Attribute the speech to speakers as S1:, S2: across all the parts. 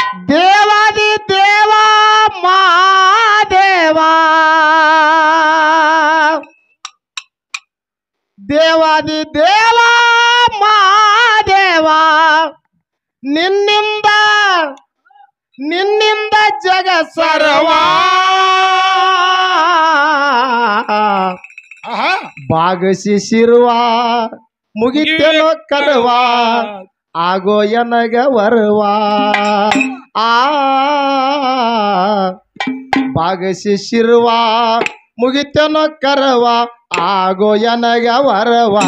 S1: ದೇವಾದಿ ದೇವ ಮಾದೇವ ದೇವಾದಿ ದೇವ ಮಾದೇವ ನಿನ್ನಿಂದ ನಿನ್ನಿಂದ ಜಗ ಸರ್ವಾ
S2: ಆಹಾ
S1: ಭಾಗಸಿ ಶಿರುವ ಮುಗಿತೆನೋ ಕರವಾ ಆಗೋ ಎನಗ ವರವಾ ಆ ಭಾಗಸಿ ಶಿರುವ ಮುಗಿತೆನೋ ಕರವ ಆಗೋ ಎನಗ ವರವಾ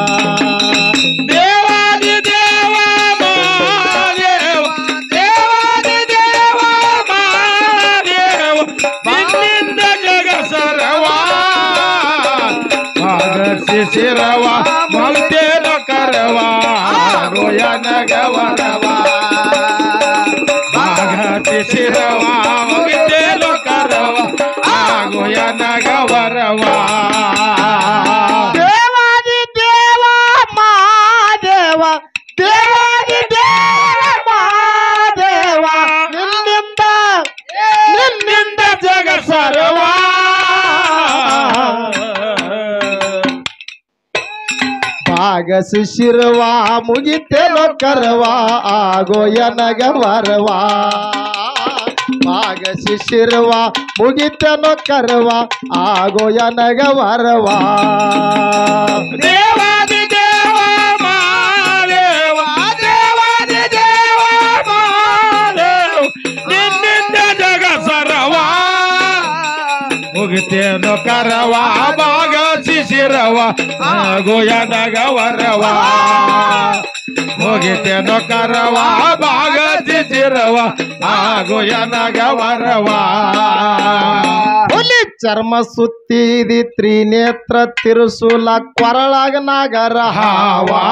S2: ದೇವಾದಿ ದೇವ ಮಹಾದೇವ ದೇವಾದಿ ದೇವ ಮಹಾದೇವ ನಿನ್ನಿಂದ ಜಗ ಸರ್ವ ಭಾಗಸಿ ಶಿರವ ಮಲ್ತೇನ ಕರವ ಗೋಯನಗ ವರವ ಭಾಗಸಿ ಶಿರವ ಮಲ್ತೇನ ಕರವ ಗೋಯನಗ ವರವ
S1: ದೇವಾದಿ ದೇವ ಮಹಾದೇವ ದೇವಾದಿ ದೇವ ಮಹಾದೇವ ನಿನ್ನಿಂದ ನಿನ್ನಿಂದ ಜಗ ಸರ್ವ ಭಾಗಸಿ ಶಿರವ ಮುಗಿತೆಲೋ ಕರವ ಆಗೋ ಎನಗ ವರವ ಭಾಗಸಿ ಶಿರವ ಮುಗಿತೆನೋ ಕರವ ಆಗೋ ಎನಗ ವರವ
S2: ದೇವಾದಿ ದೇವ ಮಹಾದೇವ ದೇವಾದಿ ದೇವ ಮಹಾದೇವ ನಿನ್ನಿಂದ ಜಗ ಸರ್ವ ಮುಗಿತೇನು ಕರವ ಭಾಗ ಶಿಶಿರವ ಗೋಯನಗ ವರವ ಮುಗಿತೇನು ಕರವ ಭಾಗ ಶಿಶಿರವ ಗೋಯನಗ ವರವ
S1: ಹುಲಿ ಚರ್ಮ ಸುತ್ತಿದಿ ತ್ರಿನೇತ್ರ ತಿರುಸುಲ ಕೊರಳಾಗ ನಾಗರ ಹಾವಾ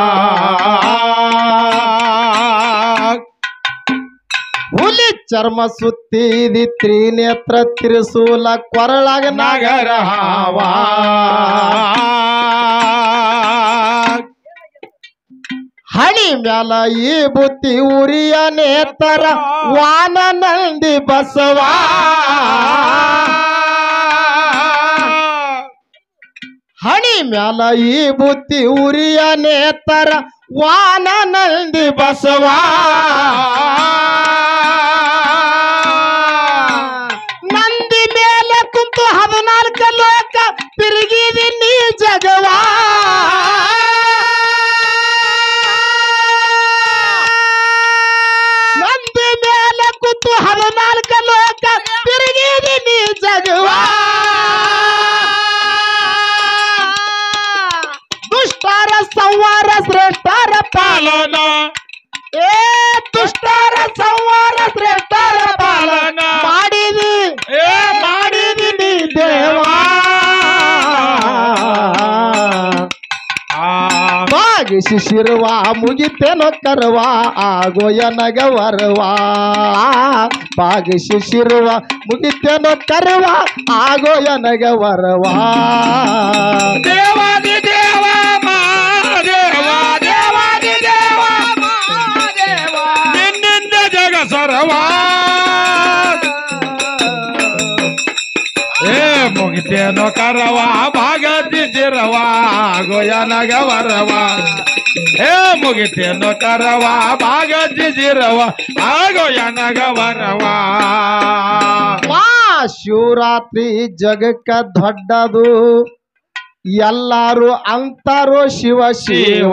S1: ಹುಲಿ ಚರ್ಮ ಸುತ್ತಿದಿ ತ್ರಿನೇತ್ರ ತಿರುಸುಲ ಕೊರಳಾಗ ನಾಗರ
S2: ನಗರ ಹಾವಾ
S1: ಹಣಿ ಮ್ಯಾಲ ಈ ಬುತ್ತಿ ಉರಿಯ ನೇತರ ವಾನ ನಂದಿ ಬಸವ ಹಣಿ ಮ್ಯಾಲ ಈ ಬುತ್ತಿ ಉರಿಯ ನೇತರ ವಾನ ನಂದಿ ಬಸವ ನಂದಿ ಮೇಲೆ ಕುಂತು ಹದಿನಾಲ್ಕು ಲೋಕ ತಿರುಗಿದಿ ನೀ ಜಗವಾ ನಂದಿ ಮೇಲೆ ಕುಂತು ಹದಿನಾಲ್ಕು ಲೋಕ ತಿರುಗಿದಿ ನೀ ಜಗವಾ ದುಷ್ಟರ ಸಂವಾರ ಶ್ರೇಷ್ಠರ ಪಾಲನ ಏ ದುಷ್ಟರ ಸಂವಾರ ಶ್ರೇಷ್ಠರ ಪಾಲನ ಮಾಡಿದಿ
S2: ಏ
S1: ಮಾಡಿದಿ ನೀ ದೇವಾ ಭಾಗಿಸಿ ಶಿರುವ ಮುಗಿತೇನೋ ಕರವ ಆಗೋ ಎನಗ ವರವ ಭಾಗಿಸಿ ಶಿರುವ ಮುಗಿತೇನೋ ಕರವ ಆಗೋ ಎನಗ ವರವ
S2: ದೇವಾದಿ ದೇವ ಮಹಾದೇವ ದೇವಾದಿ ದೇವ ಮಹಾದೇವ ನಿನ್ನಿಂದ ಜಗ ಸರ್ವ ಏ ಮುಗಿತೇನೋ ಕರವ ಭಾಗತಿ ಶಿರವ ಗೋಯನಗ ವರವ ಏ ಮುಗಿತೇನೋ ಕರವ ಭಾಗತಿ ಶಿರವ ಆಗೋಯನಗ ವರವ
S1: ಮಾ ಶಿವರಾತ್ರಿ ಜಗಕ್ಕ ದೊಡ್ಡದು ಎಲ್ಲಾರು ಅಂತಾರೋ ಶಿವ ಶಿವ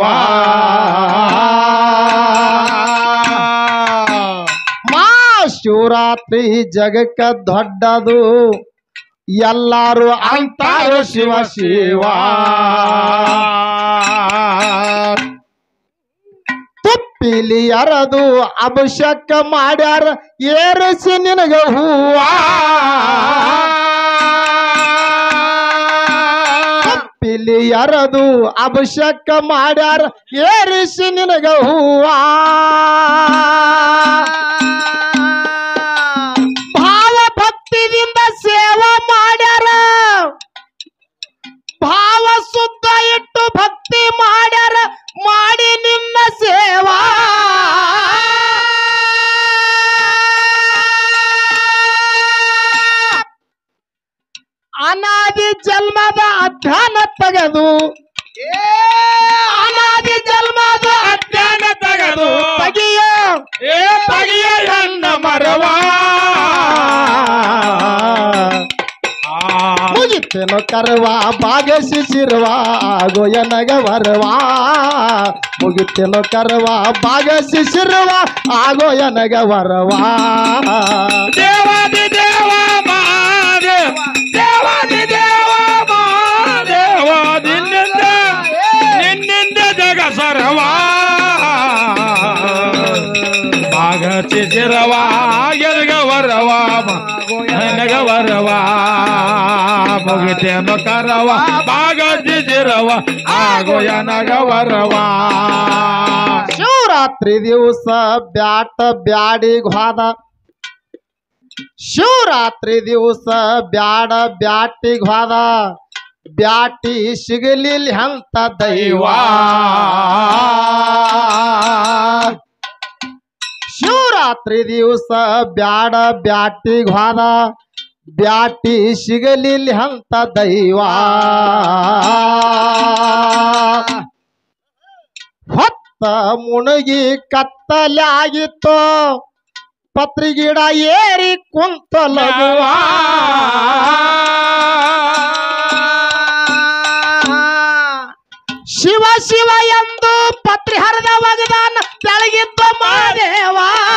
S1: ಮಾ ಶಿವರಾತ್ರಿ ಜಗಕ್ಕ ದೊಡ್ಡದು ಎಲ್ಲಾರು ಅಂತಾರೋ ಶಿವ ಶಿವ ತುಪ್ಪಿಲಿ ಅರದು ಅಭಿಷೇಕ ಮಾಡ್ಯಾರ ಏರಿಸಿ ನಿನಗ ಹೂವ ತುಪ್ಪಿಲಿ ಅರದು ಅಭಿಷೇಕ ಮಾಡ್ಯಾರ ಏರಿಸಿ ನಿನಗ ಹೂವ ಭಾವ ಭಕ್ತಿದಿಂದ ಸೇವಾ ಮಾಡ್ಯಾರ ಭಾವ ಶುದ್ಧ ಇಟ್ಟು ಭಕ್ತಿ ಮಾಡ್ಯಾರ ಮಾಡಿ ನಿನ್ನ ಸೇವಾ
S2: ಏ ತಗಿಯ ಎನ್ನ ಮರವ ಆ,
S1: ಮುಗಿತೇನೋ ಕರವ ಬಾಗ ಶಿಶಿರವ ಆಗೋ ಎನಗ ವರವ ಮುಗಿತೇನೋ ಕರವ ಬಾಗ ಶಿಶಿರವ ಆಗೋ ಎನಗ ವರವ
S2: ದೇವಾದಿ ದೇವ ಮಹಾದೇವ ದೇವಾದಿ ದೇವ ಮಹಾದೇವ ನಿನ್ನಿಂದ ನಿನ್ನಿಂದ ಜಗ ಸರವ ಭಾಗ ಚಿಚಿರವ ಎನಗ ವರವ ನನಗ ವರವ ಮುಗಿತೇನು ಕರವ ಭಾಗ ಚಿಚಿರವ ಆಗೋ ಎನಗ ವರವ
S1: ಶಿವರಾತ್ರಿ ದಿವಸ ಬ್ಯಾಟ ಬ್ಯಾಡಿಗ್ ಹೋದ ಶಿವರಾತ್ರಿ ದಿವಸ ಬ್ಯಾಡ ಬ್ಯಾಟಿಗ್ ಹೋದ ಬ್ಯಾಟಿ ಸಿಗಲಿಲ್ಲ ಅಂತ ದೈವ ಶಿವರಾತ್ರಿ ದಿವಸ ಬ್ಯಾಡ ಬ್ಯಾಟಿಗ್ ಹೋದ ಬ್ಯಾಟಿ ಸಿಗಲಿಲ್ಲ ಅಂತ ದೈವ ಹೊತ್ತ ಮುಣಗಿ ಕತ್ತಲಾಗಿತ್ತು ಪತ್ರಿಗಿಡ ಏರಿ ಕುಂತ ಲಗುವ ಶಿವ ಶಿವ ಎಂದು ಪತ್ರಿ ಹರಿದ ಒಗದಾನ ತೆಳಗಿದ್ದ ಮಾದೇವ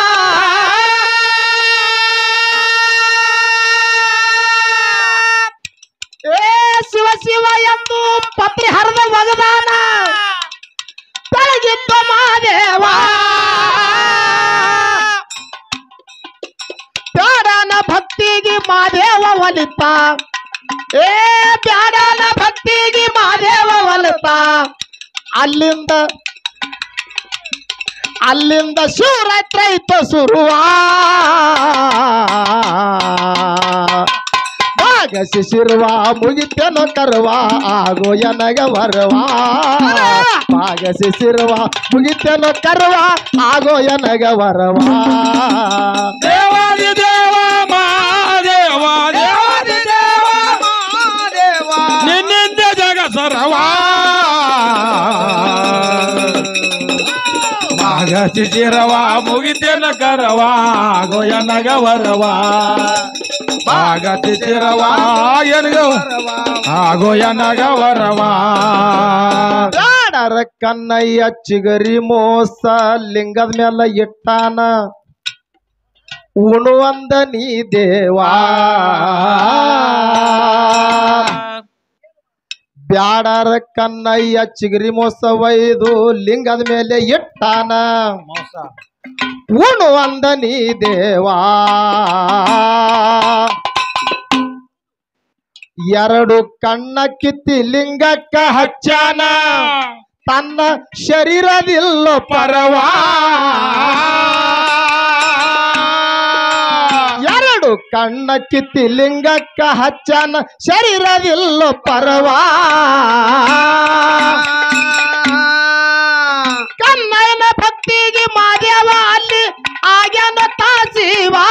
S1: ಏ ಶಿವ ಶಿವ ಎಂದು ಪತ್ರಿ ಹರಿದ ಒಗದಾನ ತೆಳಗಿದ್ದ ಮಾದೇವ ಬ್ಯಾಡನ ಭಕ್ತಿಗೆ ಮಾದೇವ ಒಲಿತ ಏ ಬ್ಯಾಡನ ಭಕ್ತಿಗೆ ಮಾದೇವ ಒಲಿತ ಅಲ್ಲಿಂದ ಅಲ್ಲಿಂದ ಶಿವರಾತ್ರಿ ಐತ ಸುರುವ ಭಾಗ ಶಿಶಿರುವ ಮುಗಿತೇನೋ ಕರುವ ಆಗೋ ಎನಗ ವರವ ಭಾಗ ಶಿಶಿರುವ ಮುಗಿತೇನೋ ಕರುವ ಆಗೋ ಎನಗ ವರವ
S2: ದೇವಾದಿ ದೇವ ಮಹಾದೇವ ದೇವಾದಿ ದೇವ ಮಹಾದೇವ ನಿನ್ನಿಂದ ಜಗ ಸರವ ಭಾಗ ಚಿಚಿರವ ಮುಗಿತೇನ ಕರವ ಗೋಯನಗ ವರವ ಭಾಗ ಚಿಚಿರವ ಎನಗ ಆಗೋಯನಗ ವರವ
S1: ಬ್ಯಾಡರ ಕನ್ನಯ್ಯ ಚಿಗರಿ ಮೋಸ ಲಿಂಗದ ಮೇಲೆ ಇಟ್ಟಾನ ಉಣುವಂದ ನೀ ದೇವಾ ಬ್ಯಾಡರ ಕನ್ನಯ್ಯ ಚಿಗರಿ ಮೋಸ ಒಯ್ದು ಲಿಂಗದ ಮೇಲೆ ಇಟ್ಟಾನ ಉಣುವಂದ ನೀ ದೇವಾ ಎರಡು ಕಣ್ಣ ಕಿತ್ತಿ ಲಿಂಗಕ್ಕ ಹಚ್ಚಾನ ತನ್ನ ಶರೀರದಿಲ್ಲ ಪರವಾ ಎರಡು ಕಣ್ಣ ಕಿತ್ತಿ ಲಿಂಗಕ್ಕ ಹಚ್ಚನ ಶರೀರದಿಲ್ಲ ಪರವಾ ಕನ್ನಯ್ಯನ ಭಕ್ತಿಗೆ ಮಾದೇವ ಅಲ್ಲಿ ಆಗ್ಯಾನ ತಾಸೀವಾ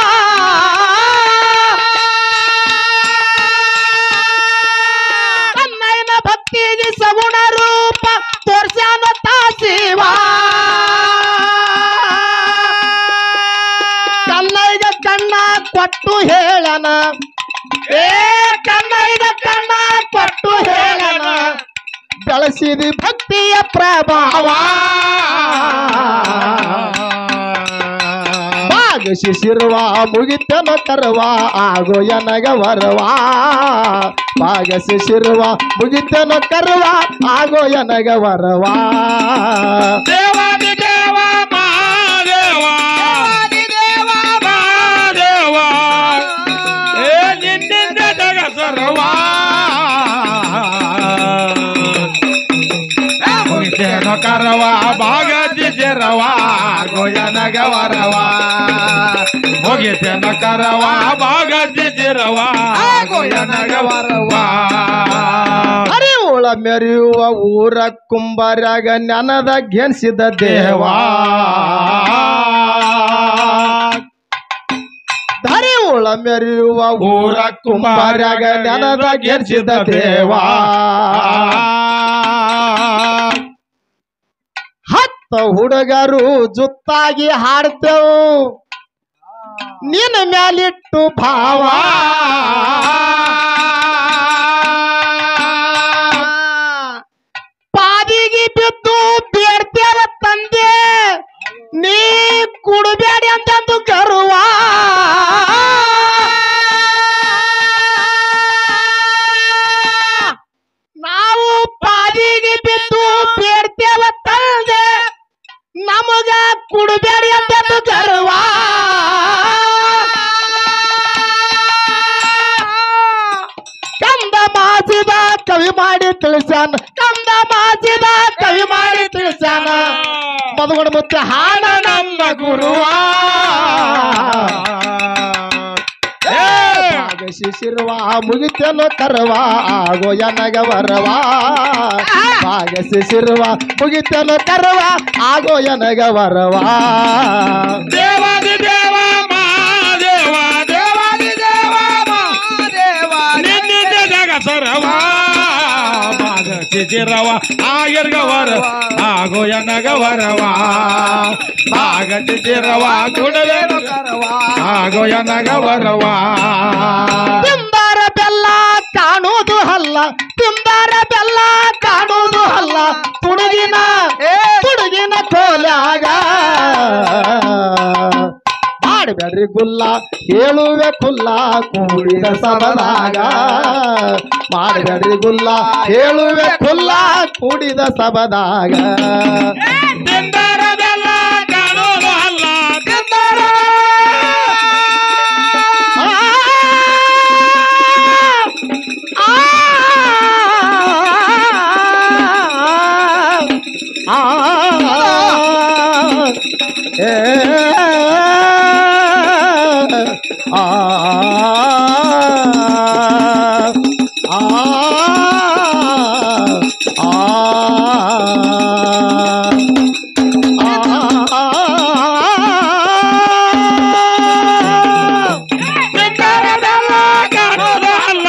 S1: ಕನ್ನಯ್ಯನ ಭಕ್ತಿಗೆ ಸಗುಣ ರೂಪ ತೋರ್ಸ್ಯಾನ ತಾಸೀವಾ ಕನ್ನಯ್ಯಗ ಕಣ್ಣ ಕೊಟ್ಟು ಹೇಳನ ಏ ಕನ್ನಯ್ಯಗ ಕಣ್ಣ ಕೊಟ್ಟು ಹೇಳನ ಬೆಳೆಸಿದಿ ಭಕ್ತಿಯ ಪ್ರಭಾವ ಭಾಗ ಶಿಶಿರುವ ಮುಗಿತನ ಕರವ ಆಗೋ ಎನಗ ವರವ ಭಾಗ ಶಿಶಿರುವ ಮುಗಿತನ ಕರವ ಆಗೋ ಎನಗ ವರವ
S2: ದೇವಾದಿ ದೇವ ಮಹಾದೇವ ದೇವ ಮಹಾದೇವ ಏ ನಿನ್ನಿಂದ ಜಗ ಸರ್ವ ಮುಗಿತೇನು ಕರವ ಭಾಗ ಜಿರವ ಗೋಯನಗ ವರವ ಮುಗಿತೇನು ಕರವ ಭಾಗ ಜಿರವ ಗೋಯನಗ ವರವ
S1: ಹರಿವುಳ ಮೆರೆಯುವ ಊರ ಕುಂಬಾರ್ಯಾಗ ನೆನದ ಗೆನ್ಸಿದ ದೇವಾ ಧರಿವುಳ ಮೆರೆಯುವ ಊರ ಕುಂಬಾರ್ಯಾಗ ನೆನದ ಗೆನ್ಸಿದ ದೇವಾ ಹತ್ತ ಹುಡುಗರು ಜುತ್ತಾಗಿ ಹಾಡ್ತೇವು ನಿನ್ನ ಮ್ಯಾಲಿಟ್ಟು ಭಾವ ಪಾದಿಗೆ ಬಿದ್ದು ಬೇಡ್ತೇವ ತಂದೆ ನೀ ಕುಡಬೇಡಿ ಅಂತಂದು ಗರ್ವ ನಾವು ಪಾದಿಗೆ ಬಿದ್ದು ಬೇಡ್ತೇವ ತಂದೆ ನಮಗ ಕುಡಬೇಡಿ ಅಂತಂದು ಗರ್ವ ಕಂದ ಮಾಸಿದ ಕವಿ ಮಾಡಿ ತಿಳಿಸ್ಯಾನ ಕಂದ ಮಾಸಿದ ಕವಿ ಮಾಡಿ ತಿಳಿಸ್ಯಾನ ಮದುಗಡ ಮುತ್ತೆ ಹಾಡ ನಮ್ಮ ಗುರುವ ಶಿಶಿರುವ ಮುಗಿತೇನೋ ಕರವ ಆಗೋ ಎನಗ ವರವ ಭಾಗ ಶಿಶಿರುವ ಮುಗಿತೇನೋ ಕರವ ಆಗೋ ಎನಗ ವರವ
S2: ದೇವಾದಿ ದೇವ ಮಹಾದೇವ ದೇವಾದಿ ದೇವ ಮಹಾದೇವ ನಿನ್ನಿಂದ ಜಗ ಸರವ ಭಾಗ ಚಿಚಿರವ ಆಗಿರ್ಗವರ ಆಗೋ ಎನಗವರವ ಭಾಗ ಚಿಚಿರವ ಕುಡಲೇನು ಆಗೋ ಎನಗವರವ
S1: ತಿಂದಾರ ಬೆಲ್ಲ ಕಾಣುವುದು ಹಲ್ಲ ತಿಂದಾರ ಬೆಲ್ಲ ಕಾಣುವುದು ಹಲ್ಲ ತುಡುಗಿನ ತುಡುಗಿನ ಕೋಲಾಗ ಮಾಡಬೇಡ್ರಿ ಗುಲ್ಲ ಹೇಳುವೆ ಕುಲ್ಲ ಕೂಡಿದ ಸಬದಾಗ ಮಾಡಬೇಡ್ರಿ ಗುಲ್ಲ ಹೇಳುವೆ ಕುಲ್ಲ ಕೂಡಿದ ಸಬದಾಗ
S2: ತಿಂದರದೆಲ್ಲ ಕಾಣೋದು ಅಲ್ಲ ತಿಂದರ ತಿಂದರದೆಲ್ಲ ಕಾಣೋದು ಅಲ್ಲ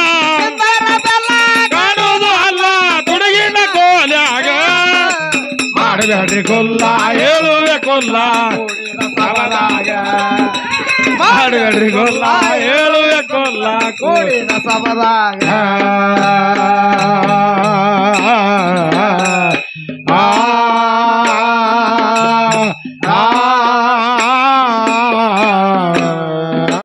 S2: ಕಾಣೋದು ಅಲ್ಲ ತುಡುಗಿನ ಕೋಲ್ಯಾಗ ಮಾಡಬೇಡ್ರಿ ಕೊಲ್ಲ ಹೇಳುವೆ ಕೊಲ್ಲ ಸಾಲದಾಗ ಮಾಡಬೇಡ್ರಿ ಕೊಲ್ಲ ಹೇಳುವೆ ಕೊಲ್ಲ ಕೋಡಿನ
S1: ಸಬದಾಗ
S2: ಆ